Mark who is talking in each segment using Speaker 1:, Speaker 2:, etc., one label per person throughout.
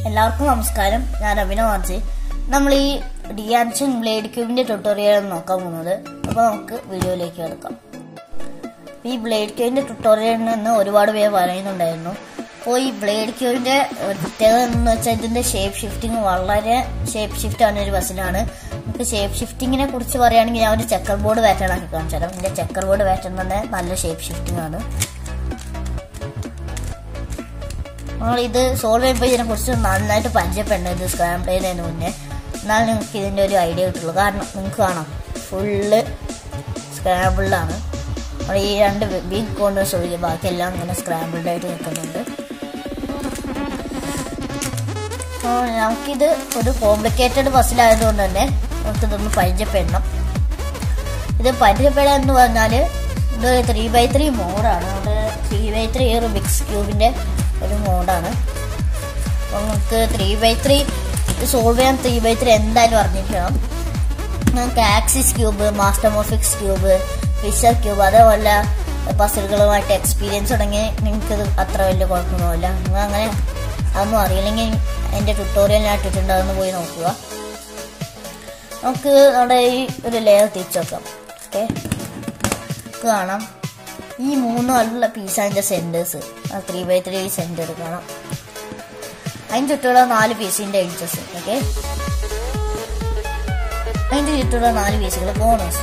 Speaker 1: എല്ലാവർക്കും നമസ്കാരം ഞാൻ അഭിനവ് ആർജി നമ്മൾ ഈ ഡിയാൻഷൻ ബ്ലേഡ് ക്യൂബിന്റെ ട്യൂട്ടോറിയൽ നോക്കാൻ പോകുന്നത് അപ്പോൾ നമുക്ക് വീഡിയോയിലേക്ക് കിടക്കാം ഈ ബ്ലേഡ് ക്യൂബിന്റെ ട്യൂട്ടോറിയലിൽ നിന്ന് ഒരുപാട് പേര് പറയുന്നുണ്ടായിരുന്നു അപ്പോൾ ഈ ബ്ലേഡ് ക്യൂബിന്റെ പ്രത്യേകത എന്ന് വെച്ചാൽ ഇതിന്റെ ഷേപ്പ് ഷിഫ്റ്റിംഗ് വളരെ ഷേപ്പ് ഷിഫ്റ്റ് ആണ് ഒരു ബസ്സിലാണ് നമുക്ക് ഷേപ്പ് ഷിഫ്റ്റിങ്ങിനെ കുറിച്ച് പറയുകയാണെങ്കിൽ ഞാൻ ഒരു ചെക്കർ ബോർഡ് പാറ്റേൺ ആക്കി കാണിച്ചു തരാം ഇതിന്റെ ചെക്കർ ബോർഡ് പാറ്റേൺ തന്നെ നല്ല ഷേപ്പ് ഷിഫ്റ്റിംഗ് ആണ് നമ്മൾ ഇത് സോൾവ് ചെയ്യുമ്പോൾ ഇതിനെ കുറിച്ച് നന്നായിട്ട് പരിചയപ്പെടണം ഇത് സ്ക്രാമ്പിൾ ചെയ്യുന്നതിന് മുന്നേ എന്നാൽ നിങ്ങൾക്ക് ഇതിൻ്റെ ഒരു ഐഡിയ കിട്ടുള്ളൂ കാരണം നിങ്ങൾക്ക് കാണാം ഫുള്ള് സ്ക്രാമ്പിൾഡാണ് നമ്മൾ ഈ രണ്ട് ബിഗ് കോൺഗ്രസ് ഒഴികെ ബാക്കിയെല്ലാം ഇങ്ങനെ സ്ക്രാമ്പിൾഡ് ആയിട്ട് നിൽക്കുന്നുണ്ട് അപ്പോൾ നമുക്കിത് ഒരു കോംപ്ലിക്കേറ്റഡ് ബസ്സിലായതുകൊണ്ട് തന്നെ നമുക്കിതൊന്ന് പരിചയപ്പെടണം ഇത് പരിചയപ്പെടാൻ എന്ന് പറഞ്ഞാൽ ഇത് ത്രീ ബൈ ത്രീ മോഡാണ് അത് ത്രീ ബൈ ത്രീ ഒരു മിക്സ് ക്യൂബിൻ്റെ ഒരു മോഡാണ് അപ്പോൾ നമുക്ക് ത്രീ ബൈ ത്രീ ഇത് സോൾവ് ചെയ്യാൻ ത്രീ ബൈ ത്രീ എന്തായാലും അറിഞ്ഞിരിക്കണം നമുക്ക് ആക്സിസ് ക്യൂബ് മാസ്റ്റർ മോഫിക്സ് ക്യൂബ് ഫിഷർ ക്യൂബ് അതേപോലെ പസിലുകളുമായിട്ട് എക്സ്പീരിയൻസ് തുടങ്ങി നിങ്ങൾക്ക് ഇത് അത്ര വലിയ കുഴപ്പമൊന്നുമില്ല നിങ്ങൾ അങ്ങനെ അതൊന്നും അറിയില്ലെങ്കിൽ എൻ്റെ ട്യൂട്ടോറിയൽ ഞാൻ ഇട്ടിട്ടുണ്ട് അതൊന്ന് പോയി നോക്കുക നമുക്ക് നമ്മുടെ ഈ ഒരു ലെയർ തിരിച്ചു വെക്കാം ഓക്കെ കാണാം ഈ മൂന്ന് ആളുള്ള പീസ് അതിൻ്റെ centres three by three centre കാണാം അതിന് ചുറ്റുള്ള നാല് പീസിൻ്റെ എഡ്ജസ് ഓക്കെ അതിൻ്റെ ചുറ്റുള്ള നാല് പീസുകൾ ബോണസ്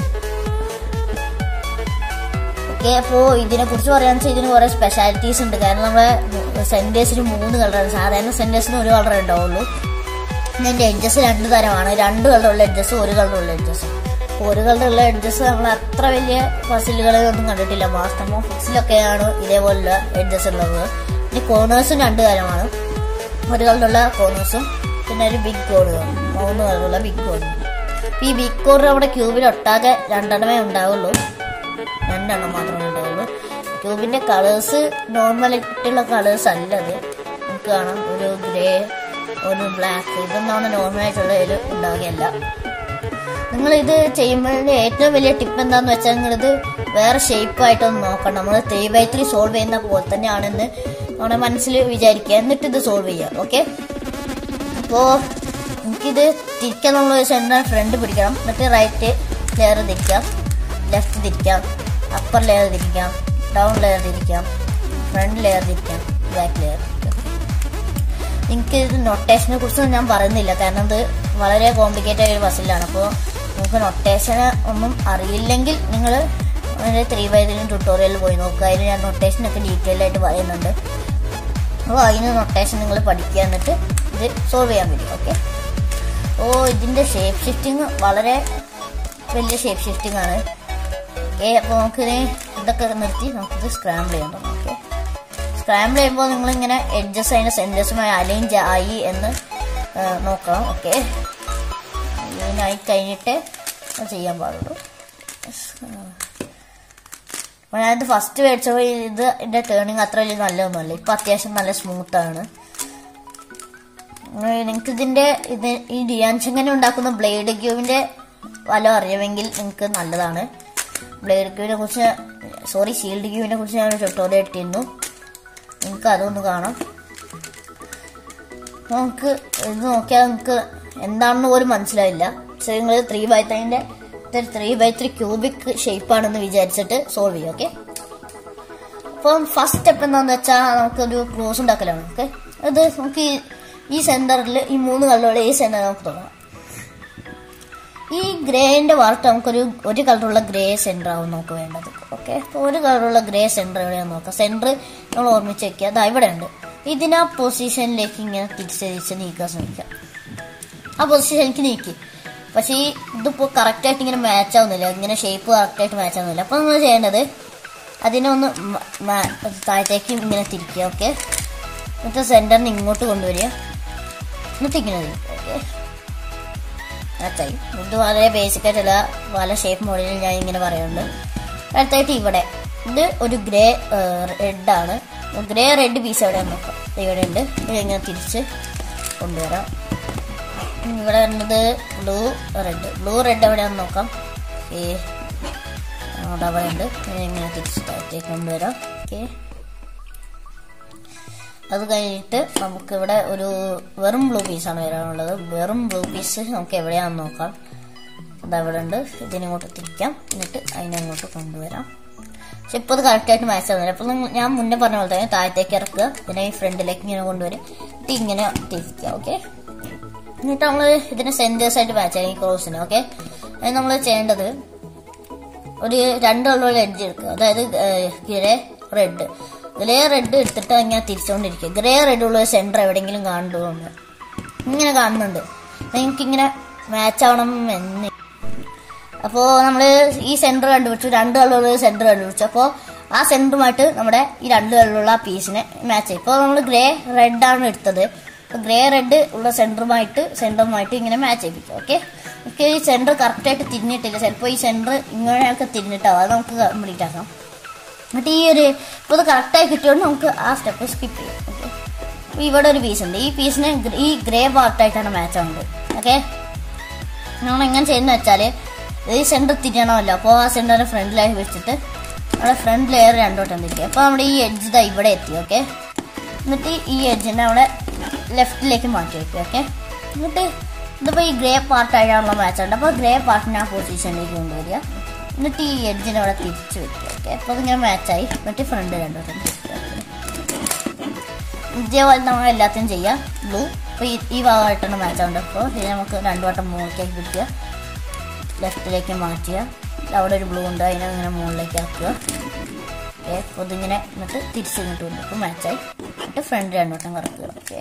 Speaker 1: ഓക്കെ അപ്പോൾ ഇതിനെ കുറിച്ച് പറയാന്ന് വെച്ചാൽ ഇതിന് കുറേ സ്പെഷ്യാലിറ്റീസ് ഉണ്ട് കാരണം നമ്മുടെ സെൻറ്റേഴ്സിന് മൂന്ന് കളറാണ് സാധാരണ സെൻറ്റേഴ്സിന് ഒരു കളർ ഉണ്ടാവുള്ളൂ ഇതിൻ്റെ എഡ്ജസ് രണ്ട് തരമാണ് രണ്ട് കളറുള്ള എഡ്ജസ് ഒരു കളറുള്ള എഡ്ജസ് ഒരു കളറുള്ള എഡ്ജസ് നമ്മൾ അത്ര വലിയ ഫസിലുകൾ ഒന്നും കണ്ടിട്ടില്ല മാസ്റ്റമോ ഫിക്സിലൊക്കെയാണ് ഇതേപോലുള്ള എഡ്ജസ് ഉള്ളത് ഇനി കോർണേഴ്സും രണ്ട് തരമാണ് ഒരു കളറുള്ള കോർണേഴ്സും പിന്നെ ഒരു ബിഗ് കോണും മൂന്ന് കളറുള്ള ബിഗ് കോണും ഈ ബിഗ് കോർ നമ്മുടെ ക്യൂബിൽ ഒട്ടാകെ രണ്ടെണ്ണമേ ഉണ്ടാവുള്ളൂ രണ്ടെണ്ണം മാത്രമേ ഉണ്ടാവുള്ളൂ ക്യൂബിന്റെ കളേഴ്സ് നോർമലായിട്ടുള്ള കളേഴ്സ് അല്ലത് നമുക്ക് കാണാം ഒരു ഗ്രേ ഒരു ബ്ലാക്ക് ഇതൊന്നും നോർമലായിട്ടുള്ള ഒരു ഉണ്ടാവുകയല്ല നിങ്ങൾ ഇത് ചെയ്യുമ്പോഴേ ഏറ്റവും വലിയ ടിപ്പ് എന്താന്ന് വെച്ചാൽ നിങ്ങളിത് വേറെ ഷേപ്പായിട്ടൊന്ന് നോക്കണം നമ്മൾ ത്രീ ബൈ ത്രീ സോൾവ് ചെയ്യുന്ന പോലെ തന്നെയാണെന്ന് നമ്മുടെ മനസ്സിൽ വിചാരിക്കുക എന്നിട്ട് ഇത് സോൾവ് ചെയ്യുക ഓക്കെ അപ്പോൾ നമുക്കിത് തിരിക്കാൻ നമ്മൾ സെൻറ്റർ ഫ്രണ്ട് പിടിക്കണം എന്നിട്ട് റൈറ്റ് ലെയർ തിരിക്കാം ലെഫ്റ്റ് തിരിക്കാം അപ്പർ ലെയർ തിരിക്കാം ഡൗൺ ലെയർ തിരിക്കാം ഫ്രണ്ട് ലെയർ തിരിക്കാം ബാക്ക് ലെയർ എനിക്ക് ഇത് നൊട്ടേഷനെ കുറിച്ച് ഞാൻ പറയുന്നില്ല കാരണം ഇത് വളരെ കോംപ്ലിക്കേറ്റഡ് ആയ ഒരു ബസ്സിലാണ് അപ്പോൾ നിങ്ങൾക്ക് നൊട്ടേഷന് ഒന്നും അറിയില്ലെങ്കിൽ നിങ്ങൾ അതിൻ്റെ ത്രീ ബൈ ത്രീ ട്യൂട്ടോറിയലിൽ പോയി നോക്കുക അതിന് ഞാൻ നൊട്ടേഷനൊക്കെ ഡീറ്റെയിൽ ആയിട്ട് പറയുന്നുണ്ട് അപ്പോൾ അതിന് നൊട്ടേഷൻ നിങ്ങൾ പഠിക്കുക എന്നിട്ട് ഇത് സോൾവ് ചെയ്യാൻ പറ്റും ഓക്കെ ഓ ഇതിൻ്റെ ഷേപ്പ് ഷിഫ്റ്റിംഗ് വളരെ വലിയ ഷേപ്പ് ഷിഫ്റ്റിംഗ് ആണ് ഓക്കെ അപ്പോൾ നമുക്കിത് ഇതൊക്കെ നിർത്തി നമുക്കിത് സ്ക്രാമ്പിൾ ചെയ്യണം ഓക്കെ സ്ക്രാമ്പിൾ ചെയ്യുമ്പോൾ നിങ്ങളിങ്ങനെ എഡ്ജസ് അതിൻ്റെ സെൻറ്റേഴ്സുമായി അലൈൻ ആയി എന്ന് നോക്കണം ഓക്കെ ഇതിനായി കഴിഞ്ഞിട്ട് ചെയ്യാൻ പാടുള്ളൂ അപ്പോൾ ഞാനിത് ഫസ്റ്റ് മേടിച്ചപ്പോൾ ഇത് എൻ്റെ ടേണിങ് അത്ര വലിയ നല്ലതൊന്നുമല്ല ഇപ്പം അത്യാവശ്യം നല്ല സ്മൂത്താണ് നിങ്ങൾക്ക് ഇതിൻ്റെ ഇത് ഈ ഡിയാൻസിങ്ങനെ ഉണ്ടാക്കുന്ന ബ്ലേഡ് ക്യൂവിൻ്റെ വല അറിയുമെങ്കിൽ നിങ്ങൾക്ക് നല്ലതാണ് ബ്ലേഡ് ക്യൂവിനെ കുറിച്ച് സോറി ഷീൽഡ് ക്യൂവിനെ കുറിച്ച് ഞാൻ ട്യൂട്ടോറിയൽ ഇട്ടിരുന്നു നിങ്ങൾക്ക് അതൊന്ന് കാണാം നമുക്ക് ഇത് നോക്കിയാൽ നിങ്ങൾക്ക് എന്താണെന്ന് പോലും മനസ്സിലായില്ല പക്ഷേ നിങ്ങൾ ത്രീ ബൈ ത്രീൻ്റെ ത്രീ ബൈ ത്രീ ക്യൂബിക് ഷേപ്പാണെന്ന് വിചാരിച്ചിട്ട് സോൾവ് ചെയ്യും ഓക്കെ അപ്പം ഫസ്റ്റ് സ്റ്റെപ്പ് എന്താണെന്ന് വെച്ചാൽ നമുക്കൊരു ക്ലോസ് ഉണ്ടാക്കലാണ് ഓക്കെ അത് നമുക്ക് ഈ സെന്ററിൽ ഈ മൂന്ന് കളറുള്ള ഈ സെന്റർ നമുക്ക് തുടങ്ങാം ഈ ഗ്രേന്റെ വാർത്ത നമുക്കൊരു ഒരു കളറുള്ള ഗ്രേ സെന്റർ ആവും നമുക്ക് വേണ്ടത് ഓക്കെ അപ്പോൾ ഒരു കളറുള്ള ഗ്രേ സെന്റർ എവിടെയാണെന്ന് നോക്കാം സെന്റർ നമ്മൾ ഓർമ്മിച്ച് വെക്കുക അതാ ഇവിടെ ഉണ്ട് ഇതിനാ പൊസിഷനിലേക്ക് ഇങ്ങനെ തിരിച്ച് തിരിച്ച് നീക്കാൻ ശ്രമിക്കാം ആ പൊസിഷനിലേക്ക് നീക്കി പക്ഷേ ഈ ഇതിപ്പോൾ കറക്റ്റായിട്ട് ഇങ്ങനെ മാച്ച് ആവുന്നില്ല ഇങ്ങനെ ഷേപ്പ് കറക്റ്റായിട്ട് മാച്ച് ആവുന്നില്ല അപ്പോൾ നമ്മൾ ചെയ്യേണ്ടത് അതിനെ ഒന്ന് താഴത്തേക്ക് ഇങ്ങനെ തിരിക്കുക ഓക്കെ എന്നിട്ട് സെന്ററിന് ഇങ്ങോട്ട് കൊണ്ടുവരിക എന്നിട്ട് ഇങ്ങനെ ഓക്കെ അച്ചായി ഇത് വളരെ ബേസിക് ആയിട്ടുള്ള പല ഷേപ്പ് മോഡലിൽ ഞാൻ ഇങ്ങനെ പറയുന്നുണ്ട് അടുത്തായിട്ട് ഇവിടെ ഇത് ഒരു ഗ്രേ റെഡാണ് ഗ്രേ റെഡ് പീസ് എവിടെയാണ് നോക്കാം ഇവിടെ ഉണ്ട് ഇത് ഇങ്ങനെ തിരിച്ച് കൊണ്ടുവരാം ഇവിടെ വരുന്നത് ബ്ലൂ റെഡ് ബ്ലൂ റെഡ് എവിടെയാണെന്ന് നോക്കാം ഏ അവിടെ അവിടെ ഉണ്ട് ഇങ്ങനെ തിരിച്ച് താഴത്തേക്ക് കൊണ്ടുവരാം ഓക്കെ അത് കഴിഞ്ഞിട്ട് നമുക്ക് ഇവിടെ ഒരു വെറും ബ്ലൂ പീസാണ് വരാനുള്ളത് വെറും ബ്ലൂ പീസ് നമുക്ക് എവിടെയാണെന്ന് നോക്കാം അത് അവിടെ ഉണ്ട് ഇതിനിങ്ങോട്ട് തിരിക്കാം എന്നിട്ട് അതിനെ അങ്ങോട്ട് കൊണ്ടുവരാം പക്ഷെ ഇപ്പോൾ അത് കറക്റ്റായിട്ട് മാച്ച് ആവുന്നില്ല അപ്പോൾ ഞാൻ മുന്നേ പറഞ്ഞ പോലെ തന്നെ താഴത്തേക്ക് ഇറക്കുക ഇതിനെ ഈ ഫ്രണ്ടിലേക്ക് ഇങ്ങനെ കൊണ്ടുവരും എന്നിട്ട് ഇങ്ങനെ തിരിക്കുക ഓക്കെ എന്നിട്ട് നമ്മൾ ഇതിനെ സെന്റേഴ്സ് ആയിട്ട് മാച്ച് ചെയ്യാം ഈ ക്രോസിന് ഓക്കെ അത് നമ്മൾ ചെയ്യേണ്ടത് ഒരു രണ്ട് കളറുള്ള എഡ്ജ് എടുക്കുക അതായത് ഗ്രേ റെഡ് ഗ്രേ റെഡ് എടുത്തിട്ട് ഇങ്ങനെ തിരിച്ചുകൊണ്ടിരിക്കുക ഗ്രേ റെഡ് ഉള്ള സെന്റർ എവിടെയെങ്കിലും കാണുന്നുണ്ട് ഇങ്ങനെ കാണുന്നുണ്ട് എനിക്കിങ്ങനെ മാച്ച് ആവണം എന്ന് അപ്പോൾ നമ്മൾ ഈ സെന്റർ കണ്ടുപിടിച്ചു രണ്ട് കളറുള്ള സെന്റർ കണ്ടുപിടിച്ചു അപ്പോൾ ആ സെന്ററുമായിട്ട് നമ്മുടെ ഈ രണ്ട് കളറുള്ള പീസിനെ മാച്ച് ചെയ്യും ഇപ്പോൾ നമ്മൾ ഗ്രേ റെഡ് ആണ് എടുത്തത് ഗ്രേ റെഡ് ഉള്ള സെന്ററുമായിട്ട് സെന്ററുമായിട്ട് ഇങ്ങനെ മാച്ച് ചെയ്യിപ്പിക്കും ഓക്കെ എനിക്ക് ഈ സെന്റർ കറക്റ്റായിട്ട് തിരിഞ്ഞിട്ടില്ല ചിലപ്പോൾ ഈ സെന്റർ ഇങ്ങനെയൊക്കെ തിരിഞ്ഞിട്ടാവും അത് നമുക്ക് കംപ്ലീറ്റ് ആക്കാം എന്നിട്ട് ഈ ഒരു ഇപ്പോൾ ഇത് കറക്റ്റായി കിട്ടിയോണ്ട് നമുക്ക് ആ സ്റ്റെപ്പ് സ്കിപ്പ് ചെയ്യാം ഓക്കെ അപ്പോൾ ഇവിടെ ഒരു പീസ് ഉണ്ട് ഈ പീസിന് ഈ ഗ്രേ പാർട്ടായിട്ടാണ് മാച്ച് ആവുന്നത് ഓക്കെ നമ്മൾ എങ്ങനെ ചെയ്യുന്ന വെച്ചാൽ ഈ സെന്റർ തിരിയണമല്ലോ അപ്പോൾ ആ സെന്ററിന്റെ ഫ്രണ്ടിലായി വെച്ചിട്ട് നമ്മുടെ ഫ്രണ്ട് ലെയർ രണ്ടോട്ടം തിരിക്കുക അപ്പോൾ നമ്മുടെ ഈ എഡ്ജ് ഇതാ ഇവിടെ എത്തി ഓക്കെ എന്നിട്ട് ഈ എഡ്ജിനെ അവിടെ ലെഫ്റ്റിലേക്ക് മാറ്റി വയ്ക്കുക ഓക്കെ എന്നിട്ട് ഇതിപ്പോൾ ഈ ഗ്രേ പാർട്ടായിട്ടുള്ള മാച്ച് ഉണ്ട് അപ്പോൾ ഗ്രേ പാർട്ടിനെ ആ പൊസിഷനിലേക്ക് കൊണ്ടുവരിക എന്നിട്ട് ഈ എഡ്ജിനെ അവിടെ തിരിച്ച് വെക്കുക ഓക്കെ അപ്പോൾ അതിങ്ങനെ മാച്ചായി എന്നിട്ട് ഫ്രണ്ട് രണ്ടോട്ടം തിരിക്കുക ഇതേപോലെ നമ്മൾ എല്ലാത്തിനും ചെയ്യാം ബ്ലൂ അപ്പോൾ ഈ ഈ ഭാഗമായിട്ടാണ് മാച്ച് ആവുന്നത് അപ്പോൾ ഇത് നമുക്ക് രണ്ടു വട്ടം മുകളിലേക്ക് പിടിക്കുക ലെഫ്റ്റിലേക്ക് മാറ്റുക അവിടെ ഒരു ബ്ലൂ ഉണ്ട് അതിനെ ഇങ്ങനെ മുകളിലേക്ക് ആക്കുക ഓക്കെ അപ്പോൾ ഇതിങ്ങനെ എന്നിട്ട് തിരിച്ച് ഇങ്ങോട്ട് കൊണ്ട് അപ്പോൾ മാച്ചായി എന്നിട്ട് ഫ്രണ്ട് രണ്ടോട്ടം കറക്കുക ഓക്കെ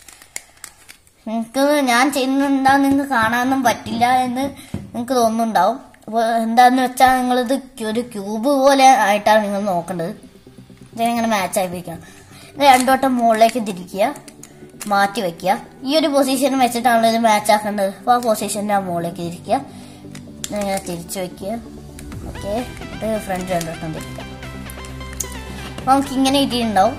Speaker 1: നിങ്ങൾക്ക് ഞാൻ ചെയ്യുന്നുണ്ടാ നിങ്ങൾക്ക് കാണാനൊന്നും പറ്റില്ല എന്ന് നിങ്ങൾക്ക് തോന്നുന്നുണ്ടാവും അപ്പോൾ എന്താന്ന് വെച്ചാൽ നിങ്ങളിത് ഒരു ക്യൂബ് പോലെ ആയിട്ടാണ് നിങ്ങൾ നോക്കേണ്ടത് ഇതിങ്ങനെ മാച്ച് ആയിപ്പിക്കണം രണ്ടു വട്ടം മുകളിലേക്ക് തിരിക്കുക മാറ്റി വെക്കുക ഈ ഒരു പൊസിഷൻ വെച്ചിട്ടാണ് ഇത് മാച്ച് ആക്കേണ്ടത് അപ്പോൾ ആ പൊസിഷൻ്റെ ആ മുകളിലേക്ക് തിരിക്കുക ഇങ്ങനെ തിരിച്ചു വെക്കുക ഓക്കെ ഇത് ഫ്രണ്ട് രണ്ടു വട്ടം തിരിക്കുക അപ്പോൾ നമുക്ക് ഇങ്ങനെ ഇട്ടിട്ടുണ്ടാവും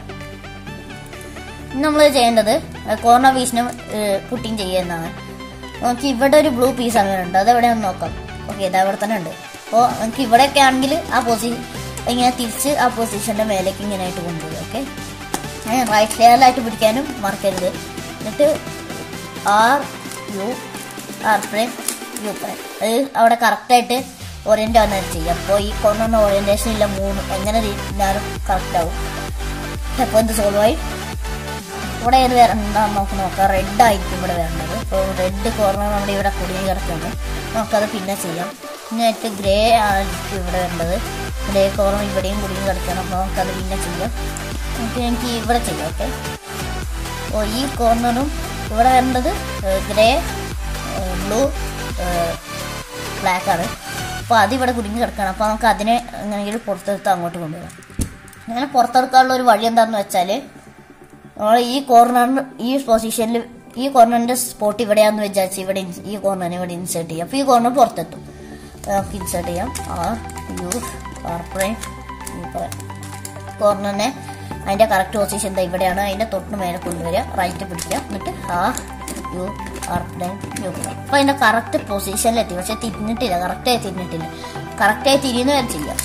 Speaker 1: നമ്മൾ ചെയ്യേണ്ടത് കോർണർ പീസിന് പുട്ടിങ് ചെയ്യുന്നതാണ് നമുക്ക് ഇവിടെ ഒരു ബ്ലൂ പീസ് അങ്ങനെ ഉണ്ട് അത് എവിടെയാണെന്ന് നോക്കാം ഓക്കെ ഇത് അവിടെ തന്നെ ഉണ്ട് അപ്പോൾ നമുക്ക് ഇവിടെയൊക്കെ ആണെങ്കിൽ ആ പൊസി ഇങ്ങനെ തിരിച്ച് ആ പൊസിഷന്റെ മേലേക്ക് ഇങ്ങനെ ആയിട്ട് കൊണ്ടുപോകും ഓക്കെ റൈറ്റ് ലെയറിലായിട്ട് പിടിക്കാനും മറക്കരുത് എന്നിട്ട് R U R prime U prime അത് അവിടെ കറക്റ്റായിട്ട് ഓറിയൻ്റ് ആവുന്നതായിട്ട് ചെയ്യുക അപ്പോൾ ഈ കൊണ്ടുവന്ന ഓറിയൻറ്റേഷൻ ഇല്ല മൂന്ന് എങ്ങനെ തിരിഞ്ഞാലും കറക്റ്റ് ആവും അപ്പോൾ ഇത് സോൾവ് ആയി ഇവിടെ ഏത് വരണ്ടെന്ന് നമുക്ക് നോക്കാം റെഡ് ആയിരിക്കും ഇവിടെ വരേണ്ടത് അപ്പോൾ റെഡ് കോർണർ നമ്മുടെ ഇവിടെ കുടുങ്ങി കിടക്കുന്നത് നമുക്കത് പിന്നെ ചെയ്യാം പിന്നെ ഗ്രേ ആയിരിക്കും ഇവിടെ വരേണ്ടത് ഗ്രേ കോർണർ ഇവിടെയും കുടുങ്ങി കിടക്കണം അപ്പോൾ നമുക്കത് പിന്നെ ചെയ്യാം നമുക്ക് എനിക്ക് ഇവിടെ ചെയ്യാം ഓക്കെ അപ്പോൾ ഈ കോർണറും ഇവിടെ വരേണ്ടത് ഗ്രേ ബ്ലൂ ബ്ലാക്ക് ആണ് അപ്പോൾ അതിവിടെ കുടുങ്ങി കിടക്കണം അപ്പോൾ നമുക്ക് അതിനെ എങ്ങനെയെങ്കിലും പുറത്തെടുത്ത് അങ്ങോട്ട് കൊണ്ടുവരാം അങ്ങനെ പുറത്തെടുക്കാനുള്ള ഒരു വഴി എന്താണെന്ന് വെച്ചാൽ നമ്മൾ ഈ കോർണറിന് ഈ പൊസിഷനിൽ ഈ കോർണറിന്റെ സ്പോട്ട് ഇവിടെയാന്ന് വിചാരിച്ച് ഇവിടെ ഇൻസ്- ഈ കോർണറിനെ ഇവിടെ ഇൻസേർട്ട് ചെയ്യാം അപ്പോൾ ഈ കോർണർ പുറത്തെത്തും അപ്പോൾ നമുക്ക് ഇൻസേർട്ട് ചെയ്യാം R U R prime U prime കോർണറിനെ അതിന്റെ കറക്റ്റ് പൊസിഷൻ ദാ ഇവിടെയാണ് അതിന്റെ തൊട്ട് മേലെ കൊണ്ടുവരിക റൈറ്റ് പിടിക്കുക എന്നിട്ട് R U R prime U prime അപ്പോൾ അതിന്റെ കറക്റ്റ് പൊസിഷനിലെത്തി പക്ഷെ തിരിഞ്ഞിട്ടില്ല കറക്റ്റായി തിരിഞ്ഞിട്ടില്ല കറക്റ്റായി തിരിയുന്ന വരെ ചെയ്യാം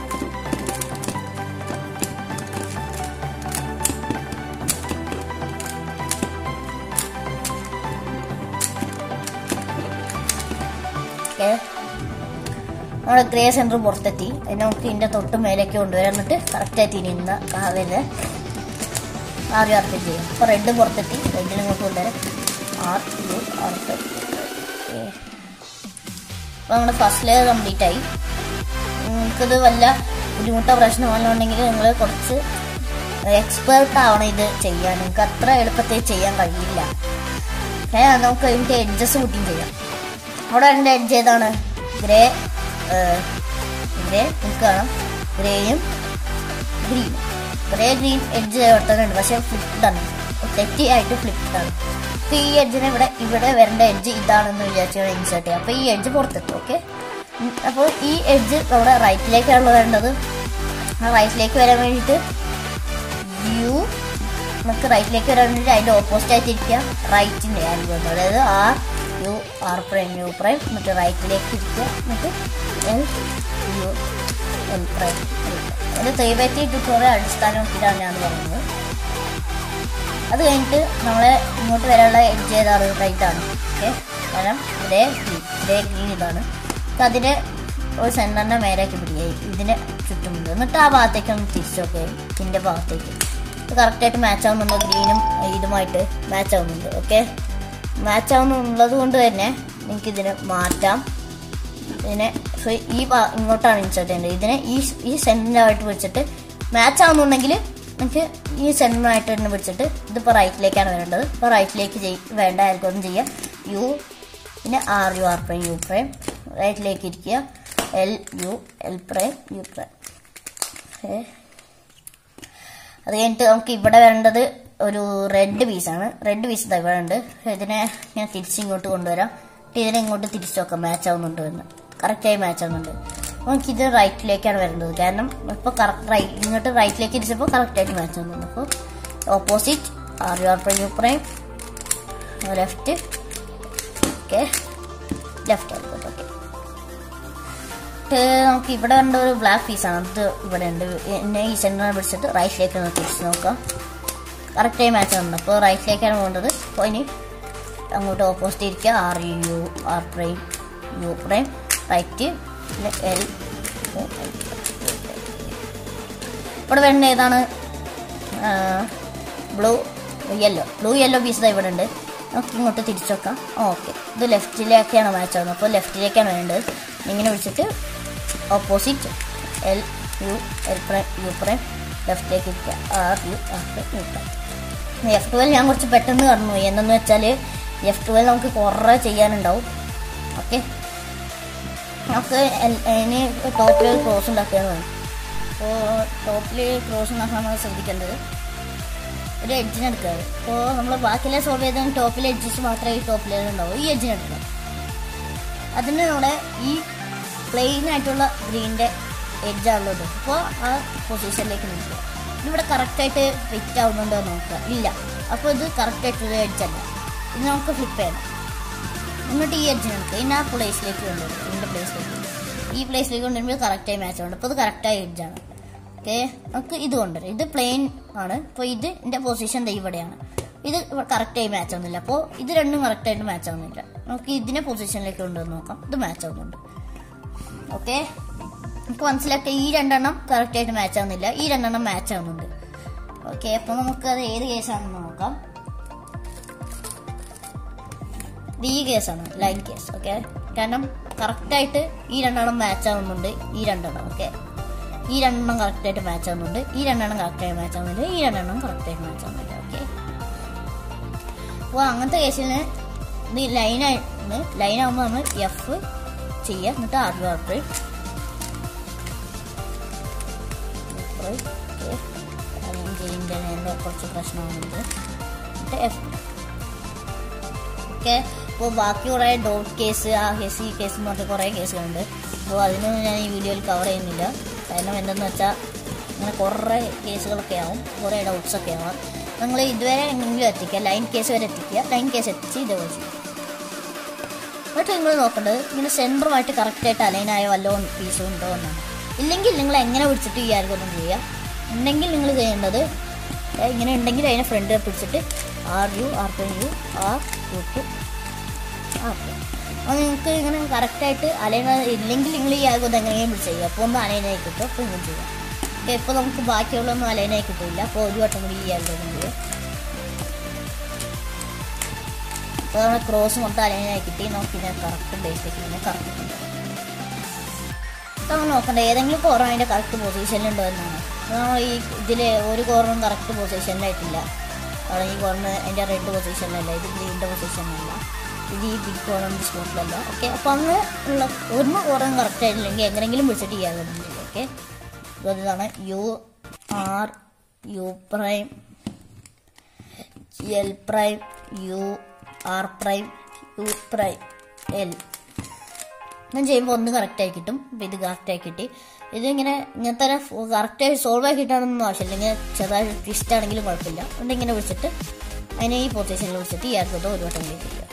Speaker 1: ഓക്കെ നമ്മുടെ ഗ്രേ സെന്റർ പുറത്തെത്തി അതിനെ നമുക്ക് ഇതിന്റെ തൊട്ട് മേലേക്ക് കൊണ്ടുവരാം എന്നിട്ട് കറക്റ്റായി തിരിയുന്ന കാവില് ആർ യു ആർ പി ചെയ്യും അപ്പോൾ റെഡ് പുറത്തെത്തി റെഡിനെ ഇങ്ങോട്ട് കൊണ്ടുവരാം R U R P okay അപ്പോൾ നമ്മുടെ ഫസ്റ്റ് ലെയർ കംപ്ലീറ്റ് ആയി നിങ്ങൾക്കിത് വല്ല ബുദ്ധിമുട്ടോ പ്രശ്നമോ വല്ലതും ഉണ്ടെങ്കിൽ നിങ്ങൾ കുറച്ച് എക്സ്പേർട്ട് ആവണം ഇത് ചെയ്യാൻ നിങ്ങൾക്ക് അത്ര എളുപ്പത്തിൽ ചെയ്യാൻ കഴിയില്ല ഏ, നമുക്ക് ഇതിൻ്റെ എഡ്ജസ് കൂട്ടിയും ചെയ്യാം അവിടെ എൻ്റെ എഡ്ജ് ഏതാണ് ഗ്രേ ഗ്രേ നമുക്ക് കാണാം ഗ്രേയും ഗ്രീൻ ഗ്രേ ഗ്രീൻ എഡ്ജ് ഒട്ടുന്നുണ്ട് പക്ഷെ ഫ്ലിപ്ഡ് ആണ് തെറ്റി ആയിട്ട് ഫ്ലിപ്ഡ് ആണ് അപ്പോൾ ഈ എഡ്ജിനെ ഇവിടെ ഇവിടെ വരേണ്ട എഡ്ജ് ഇതാണെന്ന് വിചാരിച്ച് ഇൻസേർട്ട് ചെയ്യാം അപ്പോൾ ഈ എഡ്ജ് പുറത്തെത്തും ഓക്കെ അപ്പോൾ ഈ എഡ്ജ് നമ്മുടെ റൈറ്റിലേക്കാണ് വരേണ്ടത് ആ റൈറ്റിലേക്ക് വരാൻ വേണ്ടിയിട്ട് യു നമുക്ക് റൈറ്റിലേക്ക് വരാൻ വേണ്ടിയിട്ട് അതിൻ്റെ ഓപ്പോസിറ്റ് ആയിട്ട് ഇരിക്കുക റൈറ്റിൻ്റെ ആംഗിൾ അതായത് R U R prime U prime എന്നിട്ട് റൈറ്റിലേക്ക് ഇരിക്കുക എന്നിട്ട് L U L prime L prime. ഒരു ത്രീ ബൈ ത്രീ ട്യൂട്ടോറിയൽ അടിസ്ഥാനമാക്കിയിട്ടാണ് ഞാൻ പറയുന്നത് അത് കഴിഞ്ഞിട്ട് നമ്മളെ ഇങ്ങോട്ട് വരാനുള്ള എഡ്ജ് ഏതാണ് റൈറ്റ് ആണ് ഓക്കെ കാരണം ഇതേ ഗ്രീൻ ഇതേ ഗ്രീൻ ഇതാണ് അപ്പൊ അതിനെ ഒരു സെൻറ്ററിൻ്റെ മേലേക്ക് പിടിയായി ഇതിനെ ചുറ്റുമുണ്ട് എന്നിട്ട് ആ ഭാഗത്തേക്ക് ഒന്ന് തിരിച്ചു നോക്കുക ഇതിൻ്റെ ഭാഗത്തേക്ക് ഇത് കറക്റ്റായിട്ട് മാച്ച് ആവുന്നുണ്ടോ ഗ്രീനും ഇതുമായിട്ട് മാച്ച് ആവുന്നുണ്ട് ഓക്കെ മാച്ച് ആവുന്നുള്ളത് കൊണ്ട് തന്നെ നിങ്ങൾക്ക് ഇതിനെ മാറ്റാം ഇതിനെ so ഈ ഭാ- ഇങ്ങോട്ടാണ് ഇൻസേർട്ട് ചെയ്യേണ്ടത് ഇതിനെ ഈ ഈ സെൻറ്ററായിട്ട് പിടിച്ചിട്ട് മാച്ച് ആവുന്നുണ്ടെങ്കിൽ നമുക്ക് ഈ സെൻറ്ററായിട്ട് തന്നെ പിടിച്ചിട്ട് ഇതിപ്പോൾ റൈറ്റിലേക്കാണ് വരേണ്ടത് ഇപ്പോൾ റൈറ്റിലേക്ക് ചെയ് വേണ്ട ആർക്കൊന്നും ചെയ്യാം യു പിന്നെ R U R prime U prime റൈറ്റിലേക്ക് ഇരിക്കുക L U L prime U prime okay അത് കഴിഞ്ഞിട്ട് നമുക്ക് ഇവിടെ വരേണ്ടത് ഒരു റെഡ് പീസാണ് റെഡ് പീസ് ഇതാ ഇവിടെ ഉണ്ട് ഇതിനെ ഇങ്ങനെ തിരിച്ച് ഇങ്ങോട്ട് കൊണ്ടുവരാം എന്നിട്ട് ഇതിനെ ഇങ്ങോട്ട് തിരിച്ചു നോക്കാം മാച്ച് ആവുന്നുണ്ട് എന്ന് കറക്റ്റായി മാച്ച് ആവുന്നുണ്ട് അപ്പോൾ നമുക്ക് ഇത് റൈറ്റിലേക്കാണ് വരേണ്ടത് കാരണം ഇപ്പോൾ കറക്റ്റ് റൈറ്റ് ഇങ്ങോട്ട് റൈറ്റിലേക്ക് തിരിച്ചപ്പോൾ കറക്റ്റായിട്ട് മാച്ച് ആവുന്നുണ്ട് അപ്പോൾ opposite R U R prime U prime left okay left ആയിക്കോട്ടെ ഓക്കെ എന്നിട്ട് നമുക്ക് ഇവിടെ കണ്ട ഒരു ബ്ലാക്ക് പീസാണ് അത് ഇവിടെ ഉണ്ട് എന്നെ ഈ സെൻറ്ററിനെ പിടിച്ചിട്ട് റൈറ്റിലേക്ക് ഒന്ന് തിരിച്ച് നോക്കാം കറക്റ്റായി മാച്ച് ഉണ്ട് അപ്പോൾ റൈറ്റിലേക്കാണ് പോകേണ്ടത് അപ്പോൾ ഇനി അങ്ങോട്ട് ഓപ്പോസിറ്റ് ഇരിക്കുക R U R prime U prime right L ഇവിടെ വരുന്ന ഏതാണ് blue yellow blue yellow piece ഇവിടെ ഉണ്ട് നമുക്ക് ഇങ്ങോട്ട് തിരിച്ചു വെക്കാം ഓക്കെ ഇത് ലെഫ്റ്റിലേക്കാണ് മാച്ച് ആവുന്നത് അപ്പോൾ ലെഫ്റ്റിലേക്കാണ് വേണ്ടത് ഇങ്ങനെ വിളിച്ചിട്ട് opposite L U L prime U prime ലെഫ്റ്റിലേക്ക് ഇരിക്കുക R U R prime U prime F twelve ഞാൻ കുറച്ച് പെട്ടെന്ന് കടന്നു പോയി എന്നു വെച്ചാൽ എഫ് ട്വൽവ് നമുക്ക് കുറേ ചെയ്യാനുണ്ടാവും ഓക്കെ നമുക്ക് എൽ- ഇനി ടോപ്പിൽ ക്രോസ് ഉണ്ടാക്കുകയാണ് വേണം അപ്പോൾ ടോപ്പിൽ ക്രോസ് ഉണ്ടാക്കാൻ നമ്മൾ ശ്രദ്ധിക്കേണ്ടത് ഒരു എഡ്ജിന് എടുക്കുക അപ്പോൾ നമ്മൾ ബാക്കിയെല്ലാം സോൾവ് ചെയ്താൽ ടോപ്പിൽ എഡ്ജസ് മാത്രമേ ഈ ടോപ്പിൽ ഉണ്ടാവൂ ഈ എഡ്ജിന് എടുക്കുക അതിന് നമ്മുടെ ഈ പ്ലെയിൻ ആയിട്ടുള്ള ഗ്രീനിൻ്റെ എഡ്ജാണുള്ളത് അപ്പോൾ ആ പൊസിഷനിലേക്ക് നിൽക്കുക ഇതിവിടെ കറക്റ്റായിട്ട് ഫിറ്റ് ആവുന്നുണ്ടോ എന്ന് നോക്കുക ഇല്ല അപ്പോൾ ഇത് കറക്റ്റായിട്ടുള്ള എഡ്ജല്ല ഇത് നമുക്ക് ഫ്ലിപ്പ് ചെയ്യണം എന്നിട്ട് ഈ എഡ്ജിന് എടുക്കുക ഇനി ആ പ്ലേസിലേക്ക് കൊണ്ടുവരും ഇതിൻ്റെ പ്ലേസിലേക്ക് ഈ പ്ലേസിലേക്ക് കൊണ്ടുവരുമ്പോൾ കറക്റ്റായി മാച്ച് ഉണ്ട് അപ്പോൾ ഇത് കറക്റ്റായ എഡ്ജാണ് ഓക്കെ നമുക്ക് ഇത് കൊണ്ടുവരും ഇത് പ്ലെയിൻ ആണ് അപ്പോൾ ഇത് എൻ്റെ പൊസിഷൻ ദേ ഇവിടെയാണ് ഇത് കറക്റ്റായി മാച്ച് ആവുന്നില്ല അപ്പോൾ ഇത് രണ്ടും കറക്റ്റായിട്ട് മാച്ച് ആവുന്നില്ല നമുക്ക് ഇതിനെ പൊസിഷനിലേക്ക് കൊണ്ടുവന്ന് നോക്കാം ഇത് മാച്ച് ആവുന്നുണ്ട് ഓക്കെ നമുക്ക് മനസ്സിലാക്കുക ഈ രണ്ടെണ്ണം കറക്റ്റായിട്ട് മാച്ച് ആവുന്നില്ല ഈ രണ്ടെണ്ണം മാച്ച് ആവുന്നുണ്ട് ഓക്കെ അപ്പോൾ നമുക്ക് അത് ഏത് കേസാണെന്ന് നോക്കാം ഇത് ഈ കേസാണ് ലൈൻ കേസ് ഓക്കെ കാരണം കറക്റ്റായിട്ട് ഈ രണ്ടെണ്ണം മാച്ച് ആവുന്നുണ്ട് ഈ രണ്ടെണ്ണം ഓക്കെ ഈ രണ്ടെണ്ണം കറക്റ്റായിട്ട് മാച്ച് ആവുന്നുണ്ട് ഈ രണ്ടെണ്ണം കറക്റ്റായി മാച്ച് ആവുന്നുണ്ട് ഈ രണ്ടെണ്ണം കറക്റ്റായിട്ട് മാച്ച് ആവുന്നില്ല ഓക്കെ അപ്പോൾ അങ്ങനത്തെ കേസിന് ഇത് ലൈനാണ് ലൈനാകുമ്പോൾ നമ്മൾ എഫ് ചെയ്യുക എന്നിട്ട് ആർ യു ആർ പ്രൈം ജെയിൻ്റെ എന്തോ കുറച്ച് പ്രശ്നമാകുന്നുണ്ട് എന്നിട്ട് എഫ് ഒക്കെ ഇപ്പോൾ ബാക്കി കുറേ ഡോട്ട് കേസ് ആ കേസ് ഈ കേസ് എന്ന് പറഞ്ഞ കുറേ കേസുകളുണ്ട് അപ്പോൾ അതിനൊന്നും ഞാൻ ഈ വീഡിയോയിൽ കവർ ചെയ്യുന്നില്ല കാരണം എന്തെന്ന് വെച്ചാൽ അങ്ങനെ കുറേ കേസുകളൊക്കെ ആവും കുറേ ഡൗട്ട്സ് ഒക്കെ ആവാം നിങ്ങൾ ഇതുവരെ എങ്ങനെങ്കിലും എത്തിക്കുക ലൈൻ കേസ് വരെ എത്തിക്കുക ലൈൻ കേസ് എത്തിച്ച് ഇതേപോലെ ചെയ്യും എന്നിട്ട് നിങ്ങൾ നോക്കേണ്ടത് ഇങ്ങനെ സെൻറ്ററുമായിട്ട് കറക്റ്റായിട്ട് അലൈനായ വല്ല പീസും ഉണ്ടോ എന്നാണ് ഇല്ലെങ്കിൽ നിങ്ങൾ എങ്ങനെ പിടിച്ചിട്ട് ഈ ആർക്കൊന്നും ചെയ്യുക ഉണ്ടെങ്കിൽ നിങ്ങൾ ചെയ്യേണ്ടത് ഏ, ഇങ്ങനെ ഉണ്ടെങ്കിൽ അതിനെ ഫ്രണ്ട് പിടിച്ചിട്ട് R U R two U R U two R two അപ്പോൾ നിങ്ങൾക്ക് ഇങ്ങനെ കറക്റ്റായിട്ട് അലൈന ഇല്ലെങ്കിൽ നിങ്ങൾ ഈ ആൽബം എങ്ങനെയും പിടിച്ച് ചെയ്യുക അപ്പോൾ ഒന്ന് അലൈനായി കിട്ടും അപ്പോൾ ഇങ്ങനെ ചെയ്യാം ഓക്കെ ഇപ്പോൾ നമുക്ക് ബാക്കിയുള്ളൊന്നും അലൈനായി കിട്ടില്ല അപ്പോൾ ഒരു വട്ടം കൂടി ഈ ആൽബം ചെയ്യുക അപ്പോൾ നമ്മുടെ ക്രോസ് മൊത്തം അലൈനായി കിട്ടി നമുക്ക് ഇതിനെ കറക്റ്റ് ബേസിലേക്ക് തന്നെ കറക്റ്റ് നമ്മൾ നോക്കണ്ട ഏതെങ്കിലും കോറം അതിൻ്റെ കറക്റ്റ് പൊസിഷനിലുണ്ടോ എന്നാണ് നമ്മൾ ഈ ഇതിൽ ഒരു കോർണറും കറക്റ്റ് പൊസിഷനിലായിട്ടില്ല അവിടെ ഈ കോർണർ അതിൻ്റെ റെഡ് പൊസിഷനിലല്ല ഇത് ഗ്രീനിൻ്റെ പൊസിഷനിലല്ല ഇത് ഈ ബിഗ് കോർണറിൻ്റെ സ്പോട്ടിലല്ല ഓക്കെ അപ്പോൾ അങ്ങനെ ഉള്ള ഒന്ന് കോർണറും കറക്റ്റ് ആയിട്ടില്ലെങ്കിൽ എങ്ങനെങ്കിലും വിളിച്ചിട്ട് ചെയ്യാൻ ഓക്കെ ഇതാണ് U R U prime L prime U R prime U prime L ഞാൻ ചെയ്യുമ്പോൾ ഒന്ന് കറക്റ്റായി കിട്ടും അപ്പം ഇത് കറക്റ്റായി കിട്ടി ഇതിങ്ങനെ ഇങ്ങനത്തെ കറക്റ്റായി സോൾവ് ആയി കിട്ടാനൊന്നും ആവശ്യമില്ല ഇങ്ങനെ ചെറുതായി ട്വിസ്റ്റ് ആണെങ്കിലും കുഴപ്പമില്ല അതുകൊണ്ട് ഇങ്ങനെ വിളിച്ചിട്ട് അതിനെ ഈ പൊസിഷനിൽ വിളിച്ചിട്ട് ഈ ആർക്കത്തോ ഒരു വട്ടം കൂടി ചെയ്യുക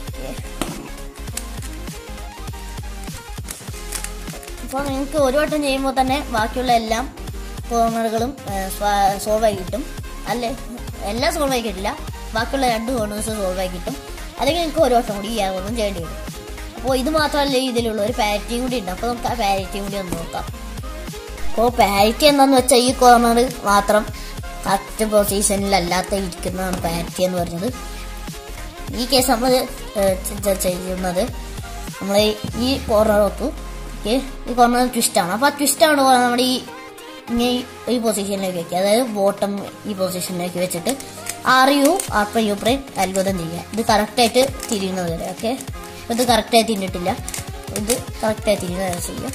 Speaker 1: അപ്പോൾ നിങ്ങൾക്ക് ഒരു വട്ടം ചെയ്യുമ്പോൾ തന്നെ ബാക്കിയുള്ള എല്ലാം കോർണറുകളും സോൾവ് ആയി കിട്ടും അല്ലേ എല്ലാം സോൾവ് ആയി കിട്ടില്ല ബാക്കിയുള്ള രണ്ട് കോർണേഴ്സ് സോൾവ് ആയി കിട്ടും അല്ലെങ്കിൽ നിങ്ങൾക്ക് ഒരു വട്ടം കൂടി ഈ ആകുമ്പോൾ ചെയ്യേണ്ടി വരും അപ്പോൾ ഇത് മാത്രമല്ല ഇതിലുള്ള ഒരു പാരിറ്റിയും കൂടി ഉണ്ട് അപ്പോൾ നമുക്ക് ആ പാരിറ്റിയും കൂടി ഒന്ന് നോക്കാം അപ്പോൾ പാരിറ്റി എന്താണെന്ന് വെച്ചാൽ ഈ കോർണർ മാത്രം കറക്റ്റ് പൊസിഷനിലല്ലാത്ത ഇരിക്കുന്നതാണ് പാരിറ്റി എന്ന് പറയുന്നത് ഈ കേസ് നമ്മൾ ചെയ്യുന്നത് നമ്മൾ ഈ കോർണർ നോക്കൂ ഓക്കെ ഈ കോർണർ ട്വിസ്റ്റാണ് അപ്പോൾ ആ ട്വിസ്റ്റാണ് നമ്മുടെ ഈ ഇങ്ങനെ ഈ പൊസിഷനിലേക്ക് വെക്കുക അതായത് ബോട്ടം ഈ പൊസിഷനിലേക്ക് വെച്ചിട്ട് R U R prime U prime അത്ഭുതം ചെയ്യുക ഇത് കറക്റ്റായിട്ട് തിരിയുന്നത് വരെ ഓക്കെ ഇത് കറക്റ്റായി തിരിഞ്ഞിട്ടില്ല ഇത് കറക്റ്റായി തിരിയുന്നത് വരെ ചെയ്യുക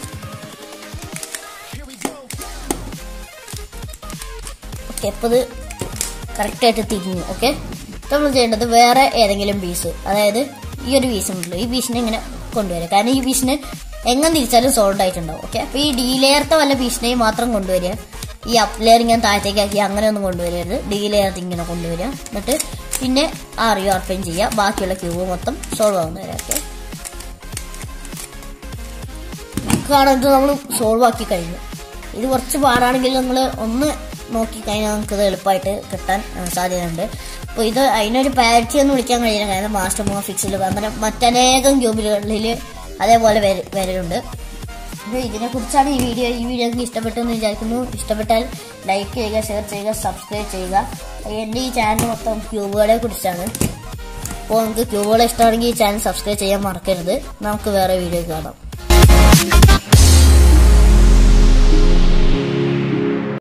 Speaker 1: ഓക്കെ അപ്പോൾ ഇത് കറക്റ്റായിട്ട് തിരിഞ്ഞു ഓക്കെ നമ്മൾ ചെയ്യേണ്ടത് വേറെ ഏതെങ്കിലും പീസ് അതായത് ഈ ഒരു പീസ് ഉണ്ടല്ലോ ഈ പീസിനെ ഇങ്ങനെ കൊണ്ടുവരിക കാരണം ഈ പീസിന് എങ്ങനെ തിരിച്ചാലും സോൾഡ് ആയിട്ടുണ്ടാവും ഓക്കെ അപ്പോൾ ഈ ഡി ലെയർത്തെ വല്ല പീസിനെയും മാത്രം കൊണ്ടുവരിക ഈ അപ്പ് ലെയർ ഇങ്ങനെ താഴത്തേക്കാക്കി അങ്ങനെ ഒന്നും കൊണ്ടുവരരുത് ഡി ലെയർ ഇങ്ങനെ കൊണ്ടുവരിക എന്നിട്ട് പിന്നെ ആർ യു ആർ പെയിൻ ചെയ്യുക ബാക്കിയുള്ള ക്യൂബ് മൊത്തം സോൾവ് ആവുന്ന വരെ ഓക്കെ കാരണം ഇത് നമ്മൾ സോൾവ് ആക്കി കഴിഞ്ഞു ഇത് കുറച്ച് പാടാണെങ്കിൽ നമ്മൾ ഒന്ന് നോക്കി കഴിഞ്ഞാൽ നമുക്ക് ഇത് എളുപ്പമായിട്ട് കിട്ടാൻ ആ, സാധ്യതയുണ്ട് അപ്പോൾ ഇത് അതിനൊരു പാരിറ്റി ഒന്നും വിളിക്കാൻ കഴിയില്ല കാരണം മാസ്റ്റർ മോഫിക്സിൽ അങ്ങനെ മറ്റനേകം ക്യൂബിലുകളിൽ അതേപോലെ വര- വരലുണ്ട് അപ്പോൾ ഇതിനെക്കുറിച്ചാണ് ഈ വീഡിയോ ഈ വീഡിയോ നിങ്ങൾക്ക് ഇഷ്ടപ്പെട്ടെന്ന് വിചാരിക്കുന്നു ഇഷ്ടപ്പെട്ടാൽ ലൈക്ക് ചെയ്യുക ഷെയർ ചെയ്യുക സബ്സ്ക്രൈബ് ചെയ്യുക എൻ്റെ ഈ ചാനൽ മൊത്തം ക്യൂബുകളെ കുറിച്ചാണ് അപ്പോൾ നിങ്ങൾക്ക് ക്യൂബുകളെ ഇഷ്ടമാണെങ്കിൽ ഈ ചാനൽ സബ്സ്ക്രൈബ് ചെയ്യാൻ മറക്കരുത് നമുക്ക് വേറെ വീഡിയോ കാണാം